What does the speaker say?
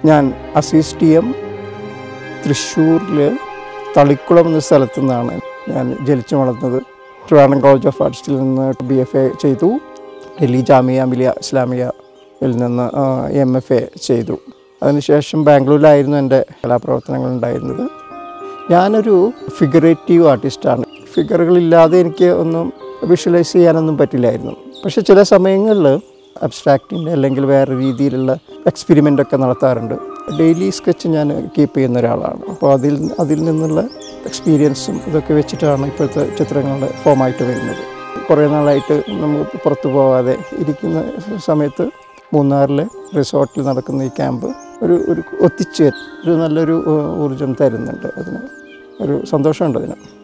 ഞാൻ Azeez T M തൃശ്ശൂരിൽ തളിക്കുളം എന്ന സ്ഥലത്തു നിന്നാണ് ഞാൻ ജനിച്ചു വളർന്നത് ട്രിവാൻഡ്രം കോളേജ് ഓഫ് ആർട്സിൽ നിന്ന് ബി എഫ് എ ചെയ്തു ഡൽഹി ജാമിയ മിലിയ ഇസ്ലാമിയയിൽ നിന്ന് എം എഫ് എ ചെയ്തു അതിനുശേഷം ബാംഗ്ലൂരിലായിരുന്നു എൻ്റെ കലാപ്രവർത്തനങ്ങൾ ഉണ്ടായിരുന്നത് ഞാനൊരു ഫിഗറേറ്റീവ് ആർട്ടിസ്റ്റാണ് ഫിഗറുകളില്ലാതെ എനിക്ക് ഒന്നും വിഷ്വലൈസ് ചെയ്യാനൊന്നും പറ്റില്ലായിരുന്നു പക്ഷേ ചില സമയങ്ങളിൽ അബ്സ്ട്രാക്റ്റിൻ്റെ അല്ലെങ്കിൽ വേറെ രീതിയിലുള്ള എക്സ്പെരിമെൻ്റ് ഒക്കെ നടത്താറുണ്ട് ഡെയിലി സ്കെച്ച് ഞാൻ കീപ്പ് ചെയ്യുന്ന ഒരാളാണ് അപ്പോൾ അതിൽ അതിൽ നിന്നുള്ള എക്സ്പീരിയൻസും ഇതൊക്കെ വെച്ചിട്ടാണ് ഇപ്പോഴത്തെ ചിത്രങ്ങളുടെ ഫോമായിട്ട് വരുന്നത് കുറേ നാളായിട്ട് നമുക്ക് പുറത്തു പോകാതെ ഇരിക്കുന്ന സമയത്ത് മൂന്നാറിലെ റിസോർട്ടിൽ നടക്കുന്ന ഈ ക്യാമ്പ് ഒരു ഒരു ഒത്തിച്ചേർ ഒരു നല്ലൊരു ഊർജം തരുന്നുണ്ട് അതിന് ഒരു സന്തോഷമുണ്ട് അതിന്